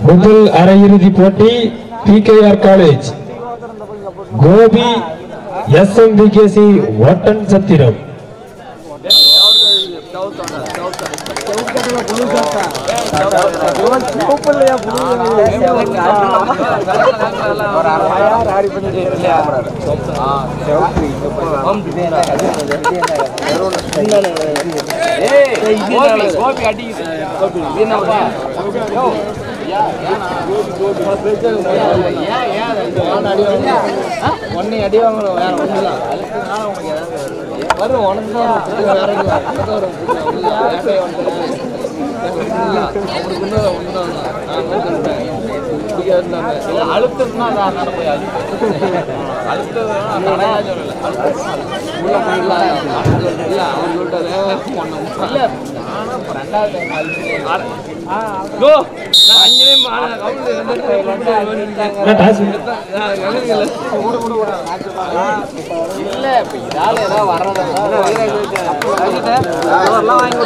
முதல் அரையிறுதி போட்டி PKR college Gobi SMPKC Oddanchatram ஒன்னே அடி வாங்கணும் வேற ஒண்ணு இல்ல வரும் உனக்கு தான் வேற எங்க வரும் அழுத்தம்னா நான் போய் அழுத்தம் உள்ள போயிடலாம் இல்ல அவர் சொல்லிட்டாரு ஒண்ணு ரெண்டாவது கோ நான் அஞ்சே மாற டாஸ் இல்ல இப்ப இதால ஏதாவது வர்றதா வாங்கி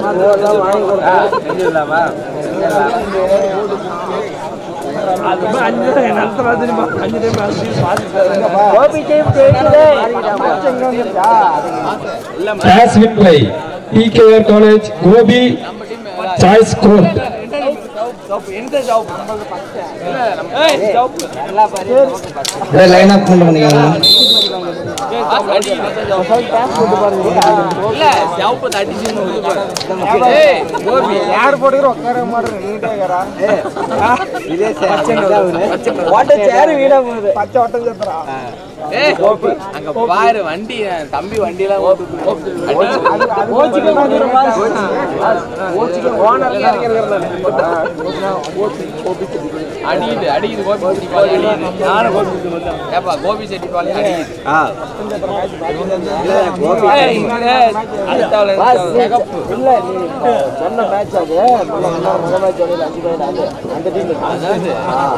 toss win by PKR college Gobi choice court line up கொண்டு பண்ணிக்கோங்க இல்ல சிவப்பு தடிச்சுன்னு வந்து பாரு. ஏய், கோபி யார் போட்டுக்கிற உட்கார மாட்டேன் நீட்டாகிறா ஓட்ட சேரு வீடா போகுது பச்சை வட்டம் சேர்த்துறா ஏய் அங்க பாரு வண்டி தம்பி வண்டிலாம் அடியுது அடிக்குது கோபி செட்டிப்பாளையம் அடியுது நானும் கோபி செட்டிப்பாளையம் ஏப்பா கோபி செட்டிப்பாளையம் அடிக்குது ஏய், இங்க அடுத்தால சிகப்பு இல்ல நீ சொன்ன மேட்ச் அது முத மேட்ச் அஞ்சு பாயிண்ட் அது அந்த டீம் அதாவது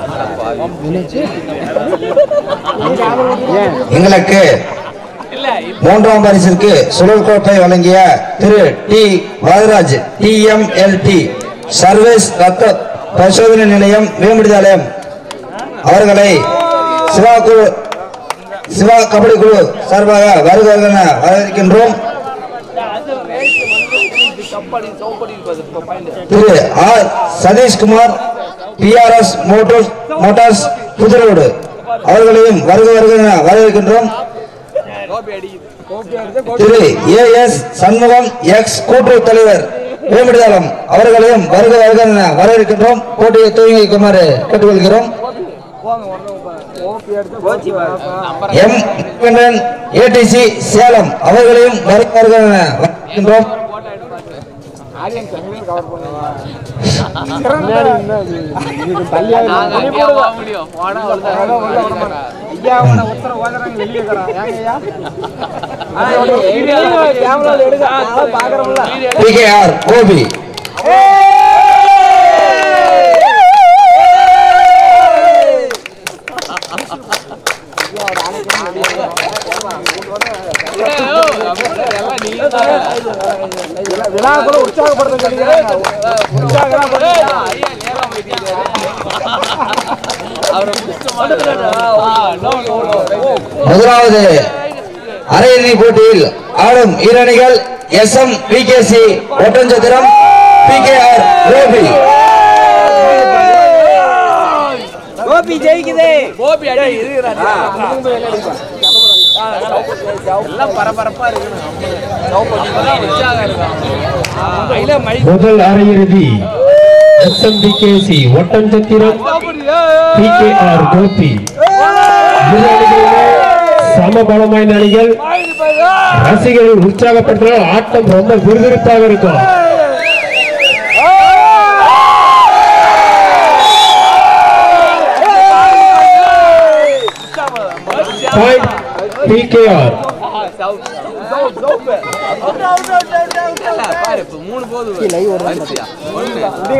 எங்களுக்கு இல்ல இப்ப மூன்றாம் பரிசிற்கு சுழல் கோப்பை வழங்கிய திரு டி வரதராஜ் டிஎம்எல்டி சர்வீஸ் ரத்த பரிசோதனை நிலையம் மேம்படுத்தாலயம் அவர்களை சிவா குழு சிவா கபடி குழு சார்பாக வருக வருக என வரவேற்கின்றோம் கப்படி சௌப்படி பாயிண்ட் திரு R Sathishkumar PRS motors motors புதுரோடு அவர்களையும் வருக வருக என வரவேற்கின்றோம் கோபி அடிக்குது திரு ஏ எஸ் சண்முகம் எக்ஸ் கூட்டுறவு தலைவர் வேம்படிதாளம் அவர்களையும் வருக வருக என வரவேற்கின்றோம் போட்டியை துவங்கி வைக்குமாறு கேட்டுக்கொள்கிறோம் எம் ஏடிசி சேலம் அவர்களையும் வருக வருக என வரவேற்கின்றோம் நாங்க அங்கேயே போக முடியும் போனா அவ்வளவுதான். ஐயாவோட உத்தர ஓதுறாங்க வெளியே இருக்கிறான் ஏங்க ஐயா கேமரால எடுக்க பாக்குறோம்ல பிகேஆர் கோபி ஏய், ஓ, அப்படியே எல்லாம் நீங்க தானே. விழா கூட உற்சாகப்படுத்த சொல்லிக்கிறாங்க உற்சாகம் ஏய், ஐயா நேரா போயிட்டீங்க. அவரை பிடிச்ச மாதிரி ஆ, no, no, no. ஓ, முதலாவது அரையிறுதி போட்டியில் ஆடும் ஈரணிகள் S M PKC Oddanchatram PKR Gobi Gobi ஜெயிக்குதே கோபி அடி இருக்கிறாரு. எல்லாம் பரபரப்பா இருக்கணும் அப்பதான் உற்சாகம் இருக்கும் முதல் அரையிறுதி SMPKC Oddanchatram PKR Gobi இரு அணிகளுமே சமபலமான அணிகள் ரசிகர்கள் உற்சாகப்படுத்தினால் ஆட்டம் ரொம்ப விறுவிறுப்பாக இருக்கும் பாயிண்ட் பிகேஆர் பாரு இப்ப மூணு போது வரிசையா. ஒண்ணு.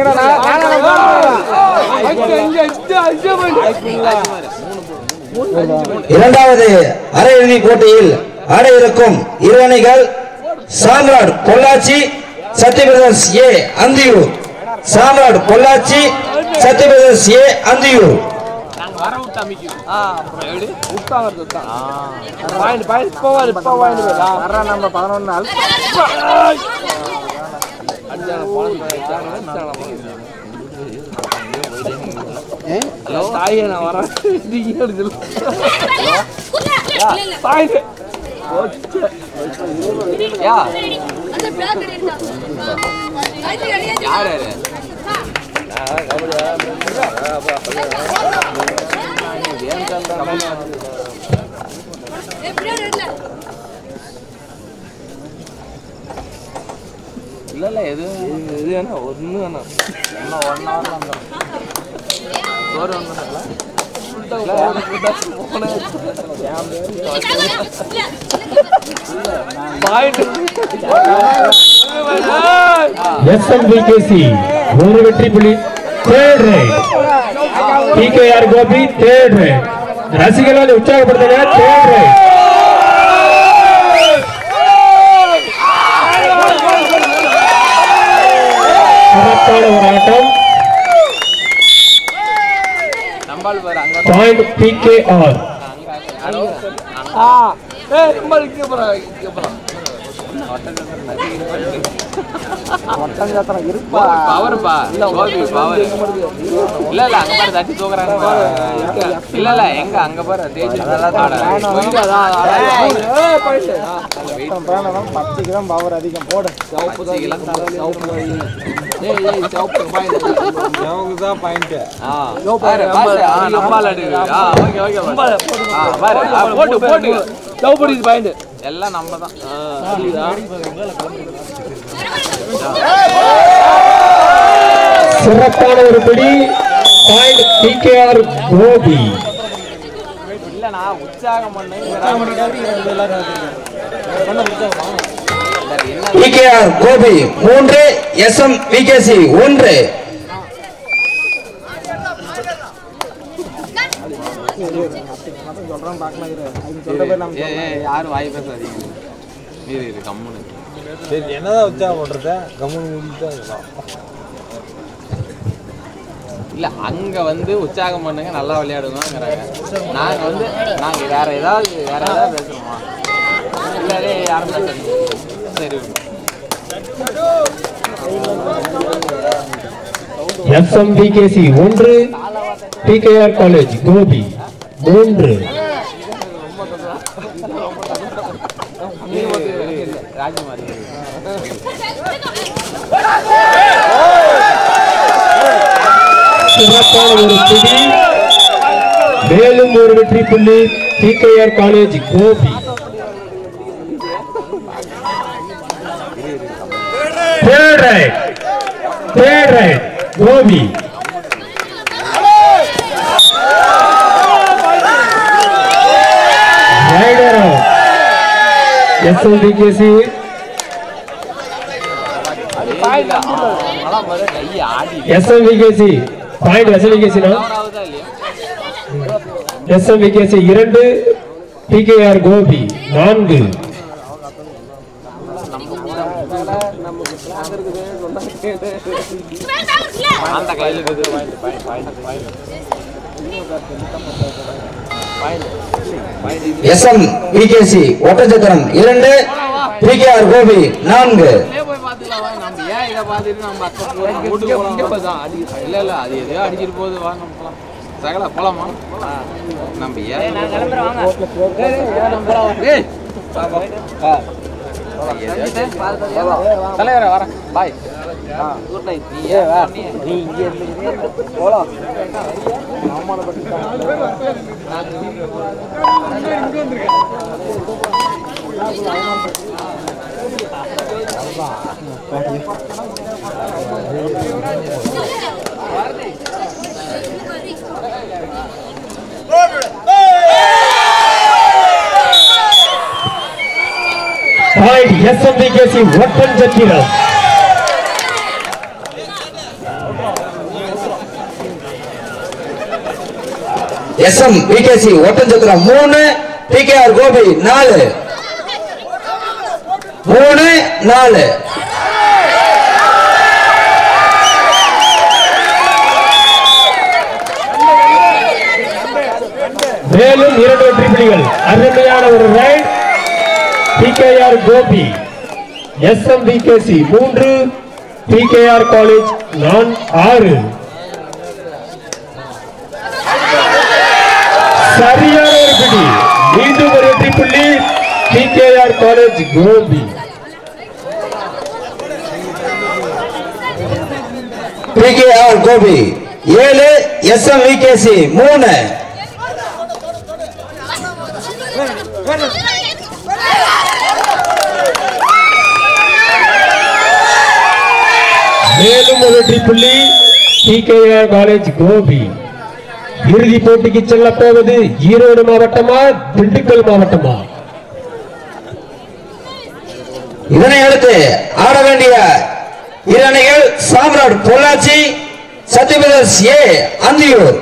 இரண்டாவது அரையிறுதி போட்டியில் ஆட இருக்கும் இரு அணிகள் சாம்ராட் பொள்ளாச்சி சத்யபிரதர்ஸ் ஏ அந்தியூர் சாம்ராட் பொள்ளாச்சி சத்யபிரதேஷ் ஏ அந்தியூர் ஆ அப்புறம் எப்படி உட்காங்கிறது தான் பாயிண்ட் பாயிண்ட் இப்போ வர இப்போ பாயிண்ட் போயிடா வர நம்ம பதினொன்று நாள் ஹலோ தாயே நான் வரேன் நீங்க எடுத்து பாயிண்ட் யா யார் யாரு இல்ல இல்ல எது எது வேணா ஒண்ணு வேணாம் ஒன்னா ஒன் ஹவர் வந்துடும் சோறு எஸ்எம்பிகேசி ஒரு வெற்றி புள்ளி third raid DKR Gobi third raid ரசிகர்களால் உற்சாகப்படுத்துங்க தேர்ட் ரைட் சிறப்பான ஒரு ஆட்டம் நம்பால் பாரு அங்க பாயிண்ட் பிகேஆர் ஆ ஏய் நம்பால் இங்க போறா இங்க போறா பவர் பா கோபி பவர் இல்ல இல்ல அங்க பாரு தட்டி தூக்குறாங்க பாரு. இல்ல இல்ல எங்க அங்க பாரு தேஜ் பவர் அதிகம் போடு எல்லாம் நம்ம தான் சிறப்பான ஒரு பிடி பாயிண்ட் பிகேஆர் கோபி இல்ல நான் உற்சாகம் பண்ணேன் என்ன பிகேஆர் கோபி மூன்று எஸ் எம் விகேசி ஒன்று ஏய், ஏய், யாரும் வாய் பேசாதீங்க இரு இரு கம்முனு சரி என்னதான் உற்சாகம் பண்றது கம்முன்னு முடிச்சுட்டு தான் இருக்கலாம் இல்ல அங்க வந்து உற்சாகம் பண்ணுங்க நல்லா விளையாடுங்கிறாங்க நாங்க வந்து நாங்க வேற ஏதாவது வேற ஏதாவது பேசுறோமா இல்ல டேய், யாரும் பேசாதீங்க. சரி எஸ்எம்பிகேசி ஒன்று பிகேஆர் காலேஜ் கோபி மூன்று ராஜ்குமாரி சிறப்பான ஒரு பிடி மேலும் ஒரு வெற்றி புள்ளி PKR college Gobi third raid third raid Gobi raider SLDKC அதான் பாரு கை ஆடி எஸ்எல்டிகேசி பாயிண்ட் எஸ்எல்டிகேசினா ஆகுதா இல்லையா எஸ்எம்விகேசி இரண்டு பிகேஆர் கோபி நான்கு அந்த கையில இருக்குது point point point point S M VKC Oddanchatram இரண்டு பிகேஆர் கோபி நான்கு உள்ளே போய் பார்த்துக்கலாம் வா. நம்ம ஏன் இதை பார்த்துட்டு நம்ம அக்கா போய் வீட்டுக்கு போகலாம் இல்ல இல்ல அது எதையோ அடிச்சிட்டு போகுது வா நம்ம போலாம் சகல போலாமா நம்ம ஏன் ஏய், வா, வா. தலைவரே வரேன் பாய் குட் நைட் நீ ஏன் வா நீ இங்க இருந்து போலாம் point SMVKC Oddanchatram S M VKC Oddanchatram மூணு பிகேஆர் கோபி நாலு மூணு நாலு மேலும் இரண்டு வெற்றி புலிகள் அருமையான ஒரு ரைட் பிகேஆர் கோபி எஸ்எம்பிகேசி மூன்று பிகேஆர் காலேஜ் நான் ஆறு சரியான ஒரு பிடி மீண்டும் ஒரு வெற்றி புள்ளி PKR college Gobi PKR Gobi ஏழு எஸ்எம்விகேசி மூணு மேலும் ஒரு வெற்றி புள்ளி பிகேஆர் காலேஜ் கோபி இறுதி போட்டிக்கு செல்ல போவது ஈரோடு மாவட்டமா திண்டுக்கல் மாவட்டமா இதனை அடுத்து ஆட வேண்டிய இரு அணிகள் சாம்ராட் பொள்ளாச்சி சத்யபிரதர்ஸ் ஏ அந்தியூர்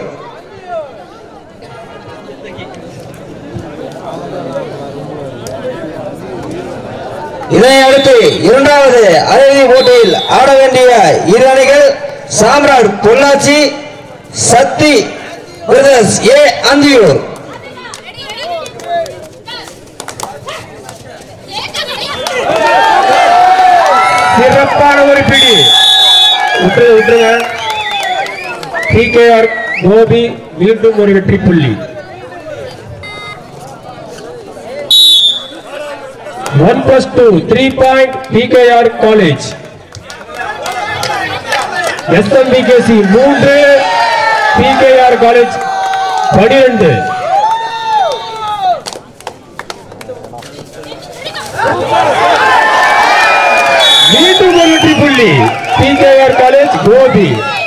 இதனை அடுத்து இரண்டாவது அரையிறுதி போட்டியில் ஆட வேண்டிய இரு அணிகள் சாம்ராட் பொள்ளாச்சி சத்தி பிரதர்ஸ் ஏ அந்தியூர் சிறப்பான ஒரு பிடி விட்டுருங்க விட்டுருங்க பிகேஆர் கோபி மீண்டும் ஒரு வெற்றி புள்ளி one plus two three point PKR college SMPKC மூன்று பிகேஆர் காலேஜ் பனிரெண்டு மீண்டும் ஒரு வெற்றி புள்ளி பிகேஆர் காலேஜ் கோபி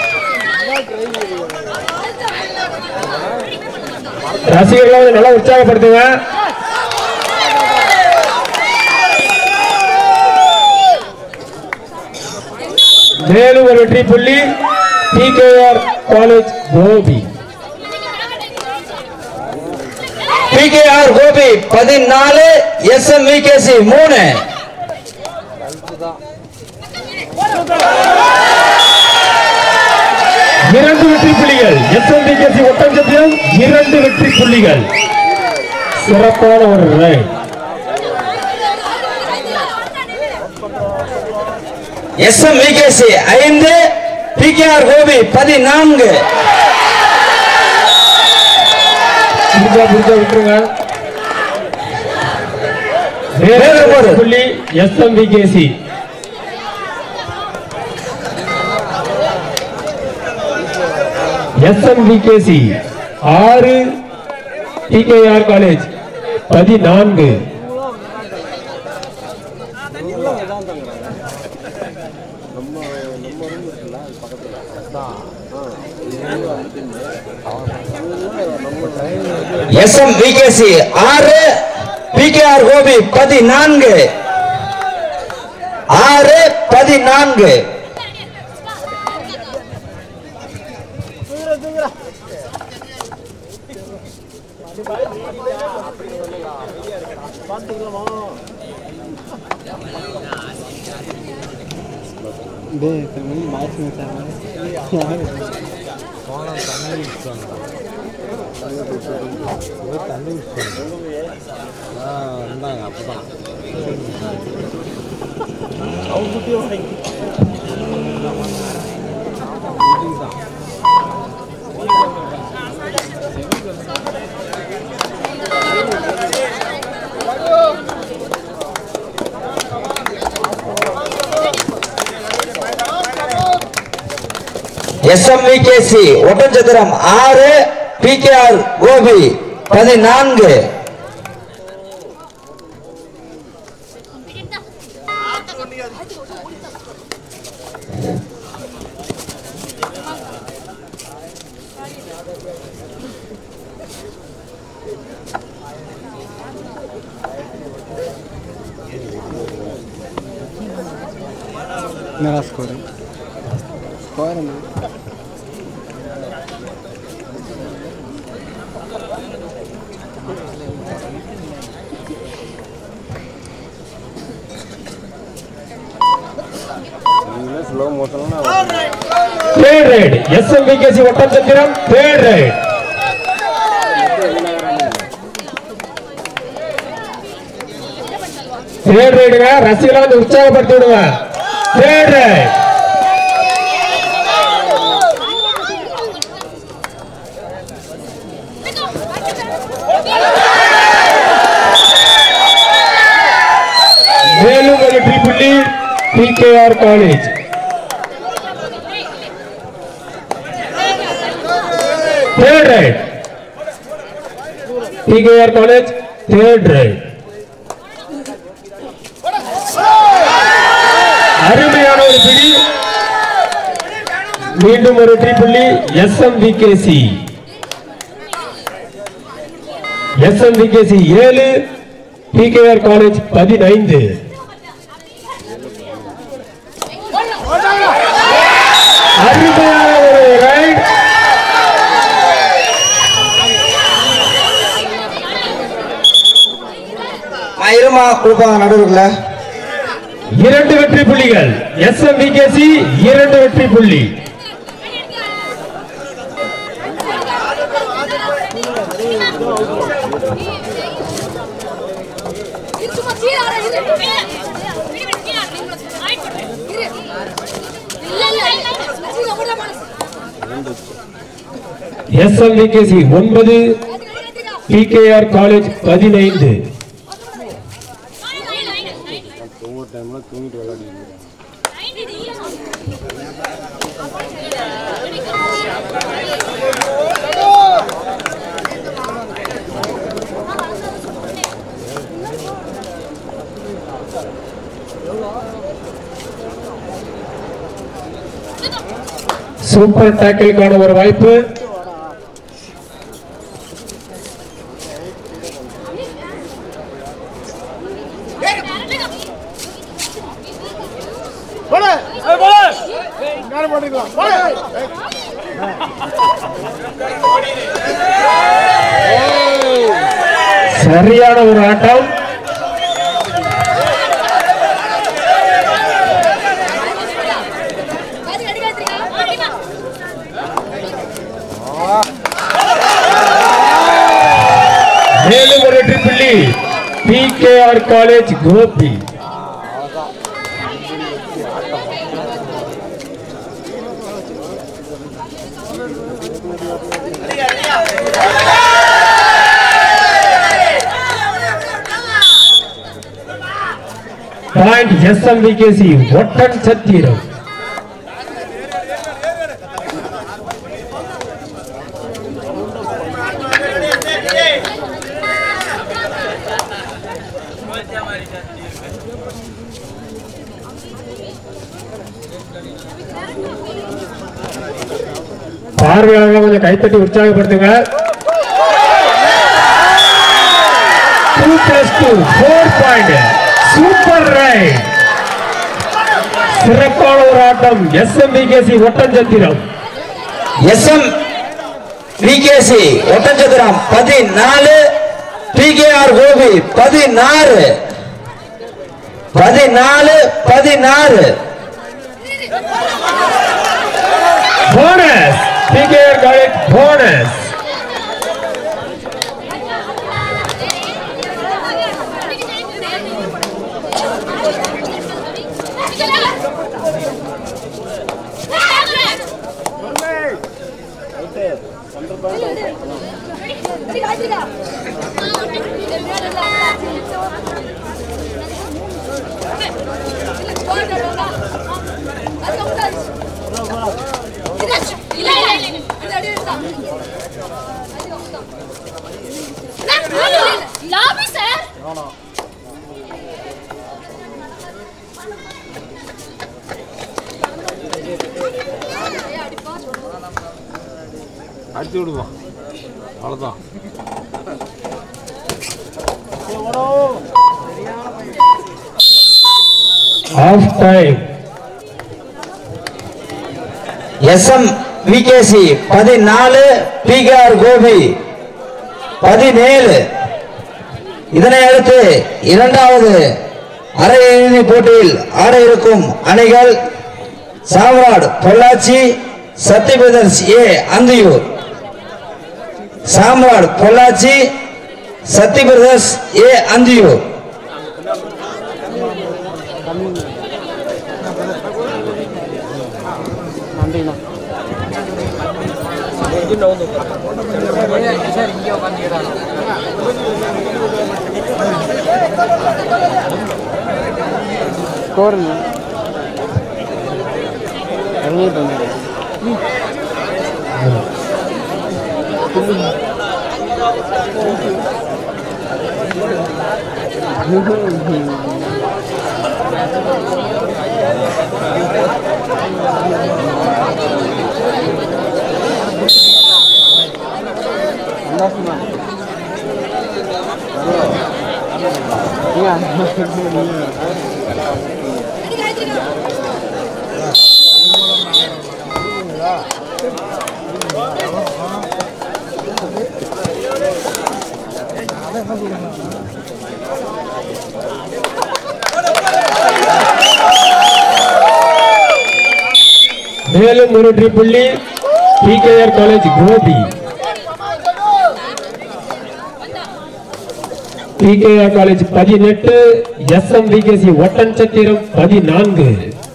ரசிகர்களை வந்து நல்லா உற்சாகப்படுத்துங்க மேலும் ஒரு வெற்றி புள்ளி PKR college Gobi PKR Gobi பதினாலு எஸ்எம்விகேசி மூணு இரண்டு வெற்றி புள்ளிகள் எஸ்எம்பிகேசி ஒட்டஞ்சத்தியம் இரண்டு வெற்றி புள்ளிகள் சிறப்பான ஒரு ரைட் எஸ்எம்விகேசி ஐந்து பிகேஆர் கோபி பதினான்கு புரிஞ்சா புரிஞ்சா விட்டுருங்க மேலும் ஒரு. புள்ளி எஸ்எம்பிகேசி எஸ்எம்பிகேசி ஆறு டிகேஆர் காலேஜ் பதினான்கு எஸ்எம்விகேசி ஆறு பிகேஆர் கோபி பதினான்கு ஆறு பதினான்கு தண்ணி குடிச்சாங்க ஆ வந்தாங்க அப்பதான் எஸ்எம்விகேசி ஒட்டஞ்சத்திரம் ஆறு பிகேஆர் கோபி பதினான்கு मेरा स्कोर है स्कोर है slow motion third raid SMPKC Oddanchatram third raid third ரைடுங்க ரசிகர்களை வந்து உற்சாகப்படுத்தி விடுங்க தேர்ட் ரைட் மேலும் ஒரு வெற்றி புள்ளி PKR college third raid PKR college third raid அருமையான ஒரு பிடி மீண்டும் ஒரு வெற்றி புள்ளி S M VKC S M VKC ஏழு பிகேஆர் காலேஜ் பதினைந்து அருமையான ஒரு ரைட் இருமா கொடுப்பாங்க நடுவுக்குள்ள இரண்டு வெற்றி புள்ளிகள் எஸ் எம் விகேசி இரண்டு வெற்றி புள்ளி எஸ் எம் விகேசி ஒன்பது பிகேஆர் காலேஜ் பதினைந்து ஒவ்வொரு டைம்ல தூங்கிட்டு விளையாடிட்டு சூப்பர் டேக்கிளுக்கான ஒரு வாய்ப்பு சரியான ஒரு ஆட்டம் மேலும் ஒரு வெற்றி புள்ளி PKR college Gobi point SMVKC Oddanchatram பார்வையாளர்கள் கொஞ்சம் கைத்தட்டி உற்சாகப்படுத்துங்க two plus two four point super raid சிறப்பான ஒரு ஆட்டம் SMVKC Oddanchatram S M VKC Oddanchatram பதினாலு பிகேஆர் கோபி பதினாறு பதினாலு பதினாறு bonus PKR college bonus lobby sir அடிச்சு விடுவான் அவ்வளோதான் half time S M VKC பதினாலு பிகேஆர் கோபி பதினேழு இதனை அடுத்து இரண்டாவது அரையிறுதி போட்டியில் ஆட இருக்கும் அணிகள் Samrat Pollachi Sathya brothers A Anthiyur Samrat Pollachi Sathya brothers A Anthiyur நன்றிண்ணா சார் இங்கே உட்காந்துக்கிறாங்க ஸ்கோருங்க இறங்கிட்டு வந்தேன் சந்தோஷமா மேலும் ஒரு புள்ளி PKR college Gobi PKR college பதினெட்டு எஸ்எம்விகேசி ஒட்டன்சத்திரம் பதினான்கு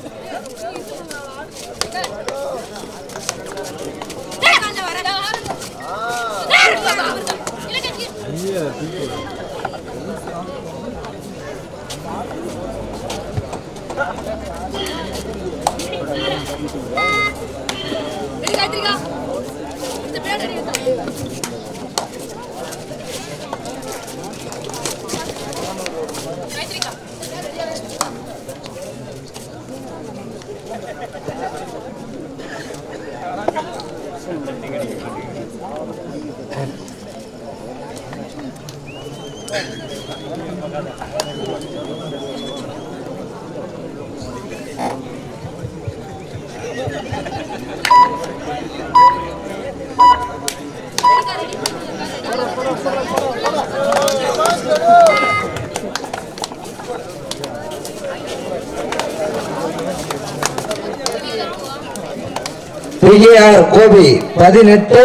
பிகேஆர் கோபி பதினெட்டு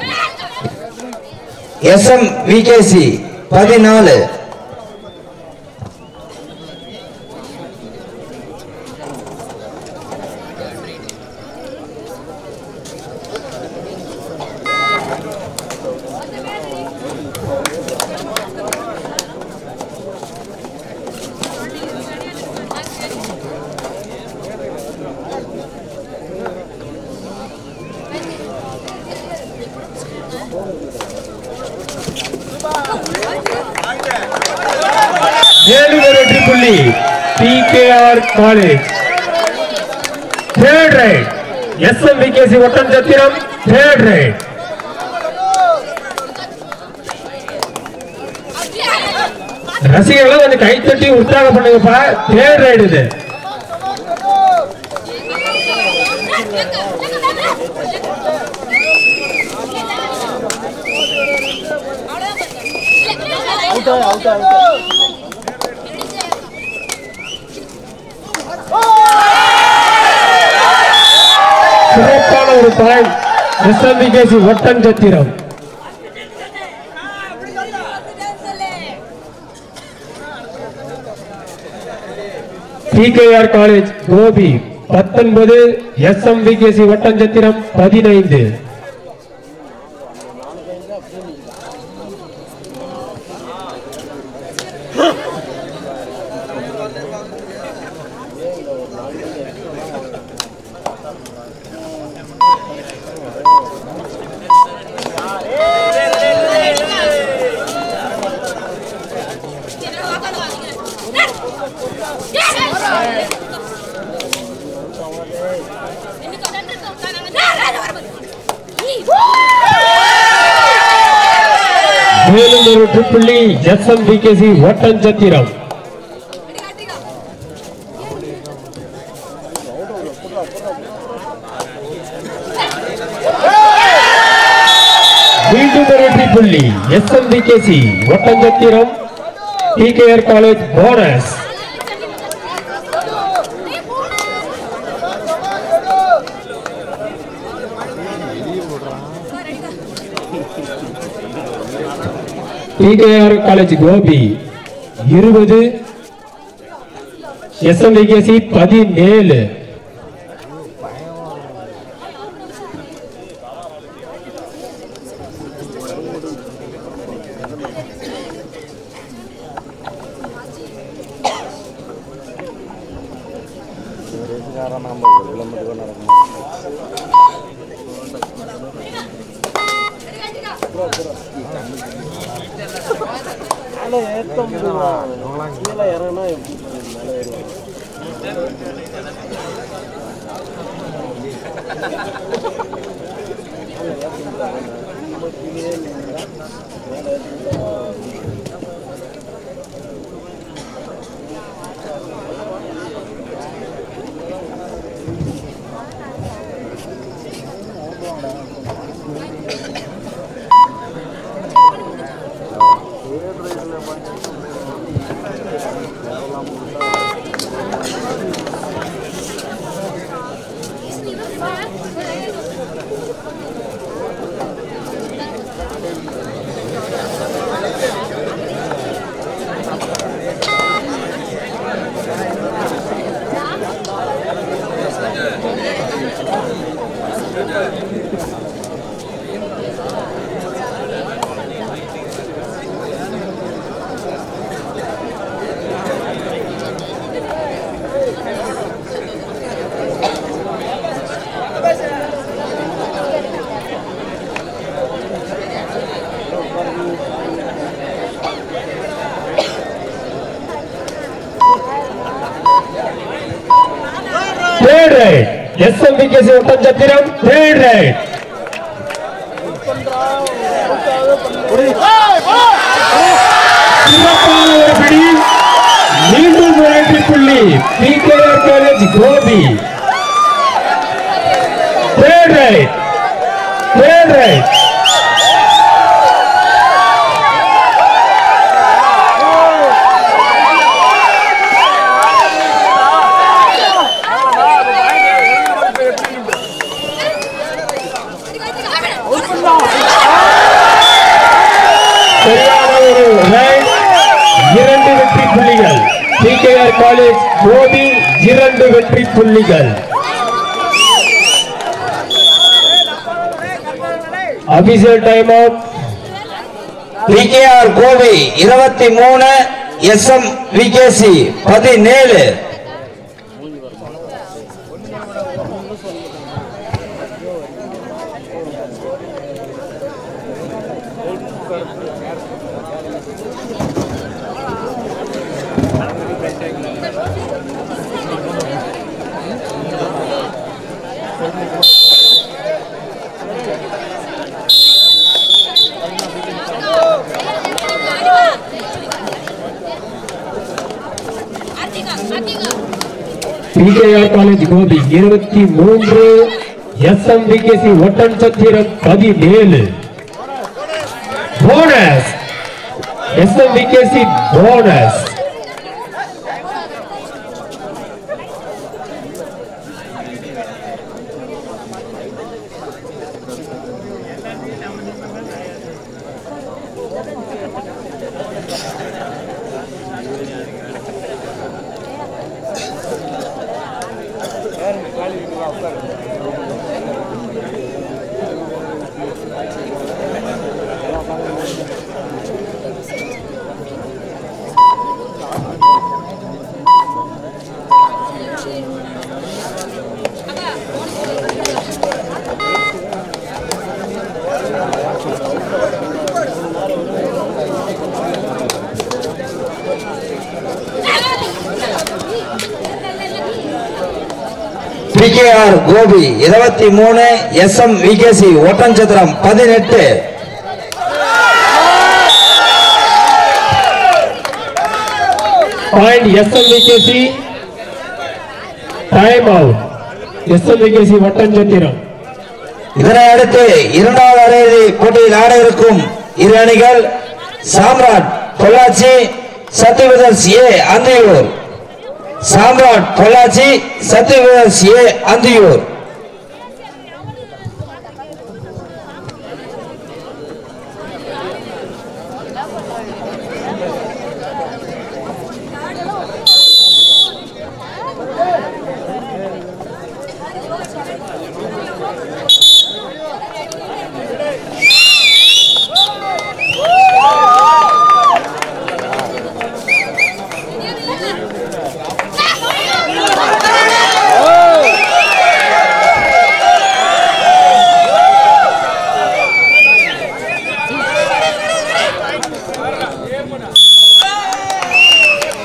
எஸ்எம் விகேசி பதினாலு மேலும் ஒரு வெற்றி புள்ளி PKR college third raid SMVKC Oddanchatram third raid ரசிகர்கள் கொஞ்சம் கைத்தட்டி உற்சாகம் பண்ணுங்கப்பா தேர்ட் ரைடு இது சிறப்பான ஒரு point SMVKC Oddanchatram PKR college Gobi பத்தொன்பது எஸ்எம்விகேசி ஒட்டஞ்சத்திரம் பதினைந்து மேலும் ஒரு ட்ரிப்புள்ளி எஸ்எம்விகேசி ஒட்டஞ்சத்திரம் மீண்டும் ஒரு வெற்றி புள்ளி SMVKC Oddanchatram PKR college bonus PKR college Gobi இருபது எஸ்எம்விகேசி பதினேழு நேரம் நாம ஒரு கிலோமீட்டர் நடக்கணும் மேலே ஏற்ற முடியுமா கீழே இறங்கினா எப்படி மேலே ஏறுவாங்க third raid SMVKC Oddanchatram third raid சிறப்பான ஒரு பிடி மீண்டும் ஒரு வெற்றி புள்ளி PKR college Gobi third raid third raid சரியான ஒரு ரைட் இரண்டு வெற்றி புள்ளிகள் பிகேஆர் காலேஜ் கோபி இரண்டு வெற்றி புள்ளிகள் official time out PKR Kovai இருபத்தி மூணு எஸ் எம் விகேசி பதினேழு பிகேஆர் காலேஜ் கோபி இருபத்தி மூன்று S M VKC Oddanchatram பதினேழு bonus S M VKC bonus PKR Gobi இருபத்தி மூணு எஸ் எம் விகேசி ஒட்டஞ்சத்திரம் பதினெட்டு point S M VKC time out S M VKC Oddanchatram இதனை அடுத்து இரண்டாவது அரையிறு போட்டியில் ஆட இருக்கும் இரு அணிகள் சாம்ராட் பொள்ளாச்சி சத்யவிதர்ஸ் ஏ அந்தியூர் சாம்ராட் பொள்ளாச்சி சத்யவிதர்ஸ் ஏ அந்தியூர்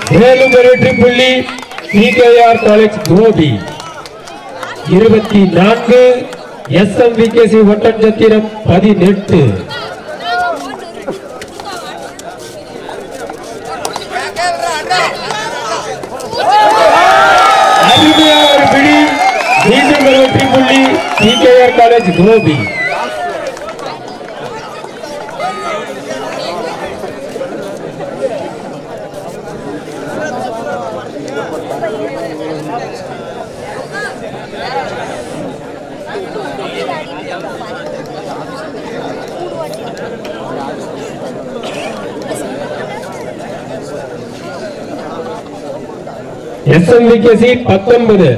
மேலும் ஒரு வெற்றி புள்ளி பிகேஆர் காலேஜ் கோபி இருபத்தி நான்கு எஸ் எம் விகேசி ஒட்டஞ்சத்திரம் பதினெட்டு அருமையான ஒரு பிடி மீண்டும் ஒரு வெற்றி புள்ளி PKR college Gobi S M VKC பத்தொன்பது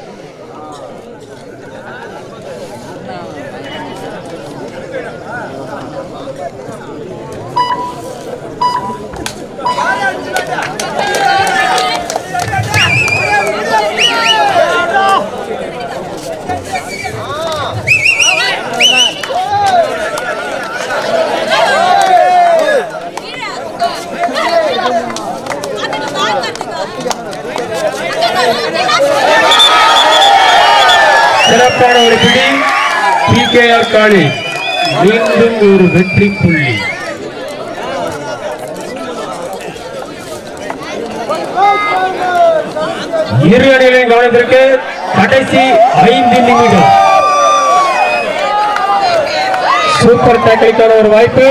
சிறப்பான ஒரு பிடி பிகேஆர் காலேஜ் மீண்டும் ஒரு வெற்றி புள்ளி இரு அணிகளின் கவனத்திற்கு கடைசி ஐந்து நிமிடம் சூப்பர் டேக்கிற்கான ஒரு வாய்ப்பு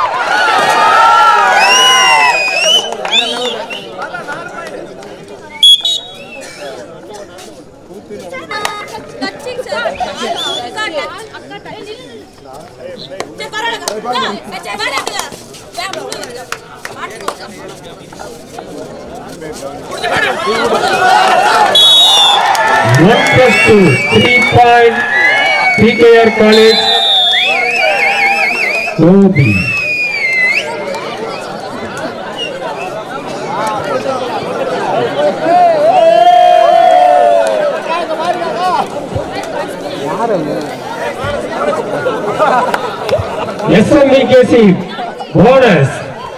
one plus two three point PKR college Gobi SMVKC bonus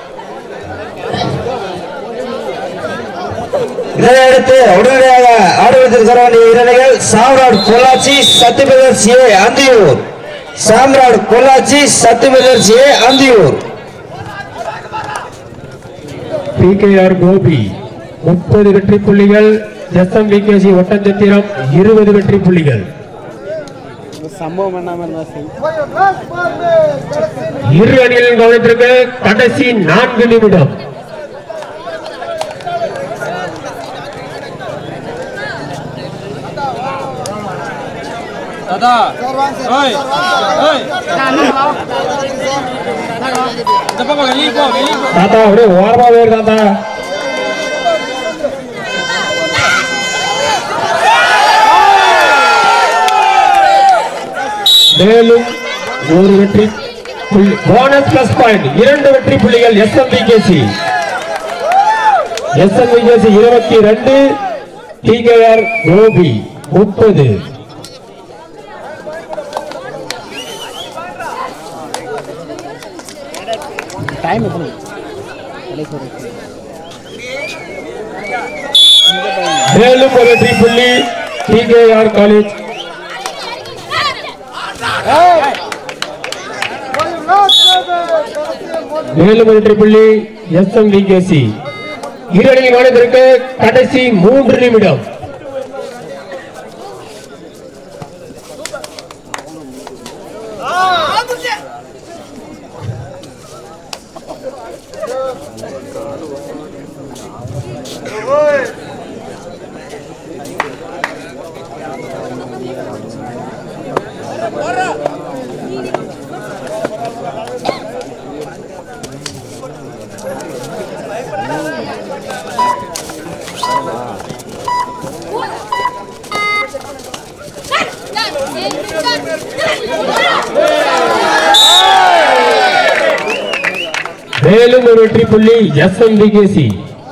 இதனையடுத்து உடனடியாக ஆடுவதற்கு வர வேண்டிய வீரர்கள் Samrat Pollachi Sathya brothers A Anthiyur Samrat Pollachi Sathya brothers A Anthiyur PKR Gobi முப்பது வெற்றி புள்ளிகள் எஸ்எம்விகேசி ஒட்டஞ்சத்திரம் இருபது வெற்றி புள்ளிகள் சம்பவம் பண்ணாம இருந்தா சரி இரு அணிகளின் கவனத்திற்கு கடைசி நான்கு நிமிடம் தாத்தா ஓய் ஓய் இந்த பக்கம் வெளியே போ வெளியே போ தாத்தா அப்படியே ஓரமா போயிரு தாத்தா மேலும் ஒரு வெற்றி புள்ளி போனஸ் பிளஸ் பாயிண்ட் இரண்டு வெற்றி புள்ளிகள் எஸ்எம்பிகேசி எஸ்எம்பிகேசி இருபத்தி ரெண்டு டிகேஆர் கோபி முப்பது டைம் எப்படி மேலும் ஒரு வெற்றி புள்ளி டிகேஆர் காலேஜ் மேலும் ஒரு வெற்றி புள்ளி எஸ்எம்விகேசி இரணில் கவனத்திற்கு கடைசி மூன்று நிமிடம் மேலும் ஒரு வெற்றி புள்ளி எஸ்எம்விகேசி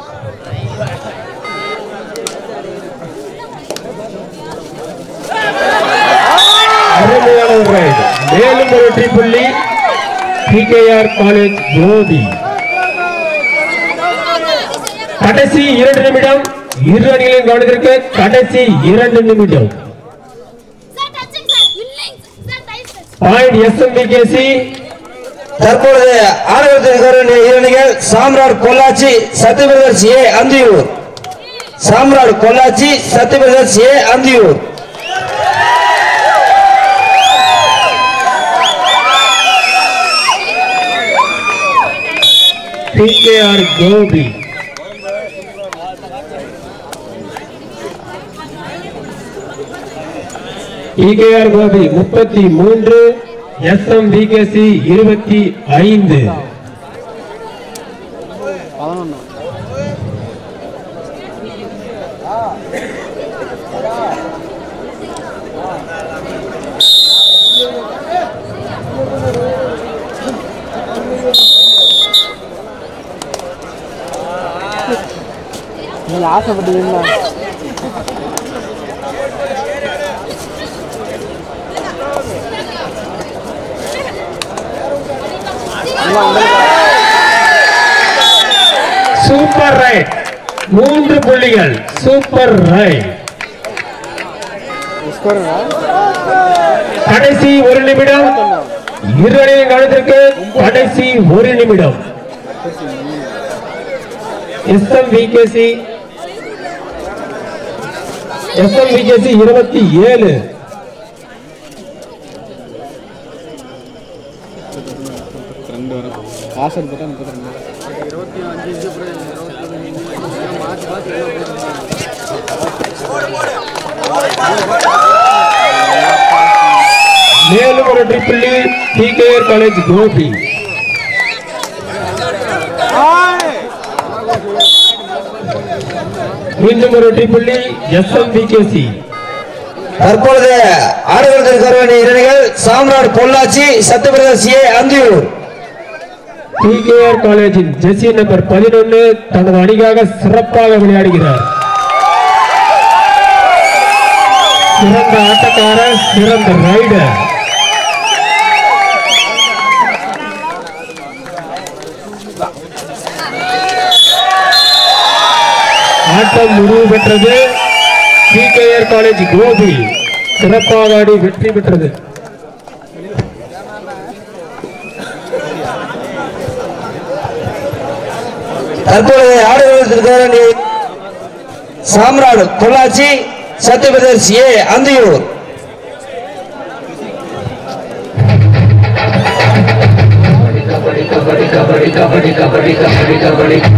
அருமையான ஒரு ரைடு மேலும் ஒரு வெற்றி புள்ளி பிகேஆர் காலேஜ் கோபி கடைசி இரண்டு நிமிடம் இரு அணிகளின் கவனத்திற்கு கடைசி இரண்டு நிமிடம் சார் டச்சிங் சார் இல்லைங்க sir time sir point SMVKC தற்பொழுது ஆடுகளத்தில் வேண்டிய இரணிகள் Samrat Pollachi Sathya brothers A Anthiyur Samrat Pollachi Sathya brothers A Anthiyur PKR Gobi PKR Gobi முப்பத்தி மூன்று எஸ் எம் பிகேசி இருபத்தி ஐந்து பதினொன்று நீங்கள் ஆசைப்பட்டீங்களா சூப்பர் ரைட் மூன்று புள்ளிகள் சூப்பர் ரைட் ஸ்கோருங்க கடைசி ஒரு நிமிடம் இரு அணியின் கவனத்திற்கு கடைசி ஒரு நிமிடம் S M VKC S M VKC இருபத்தி ஏழு ஆசைப்பட்டா முப்பத்தி ரெண்டு மேலும் ஒரு ட்ரிபிள் பிகேஆர் காலேஜ் கோபி மீண்டும் ஒரு ட்ரிபிள் எஸ் எம் விகேசி தற்பொழுது ஆடுகளத்தில் வர வேண்டிய இரணிகள் சாம்ராட் பொள்ளாச்சி சத்யபிரதர்ஸ் ஏ அந்தியூர் பிகேஆர் காலேஜின் ஜெர்சி நம்பர் பதினொன்னு தனது அணிக்காக சிறப்பாக விளையாடுகிறார் சிறந்த ஆட்டக்காரர் சிறந்த ரைடர் ஆட்டம் முடிவு பெற்றது பிகேஆர் காலேஜ் கோபி சிறப்பாக ஆடி வெற்றி பெற்றது தற்பொழுது ஆடுகளத்தில் வர வேண்டிய சாம்ராட் பொள்ளாச்சி சத்யபிரதர்ஸ் ஏ அந்தியூர்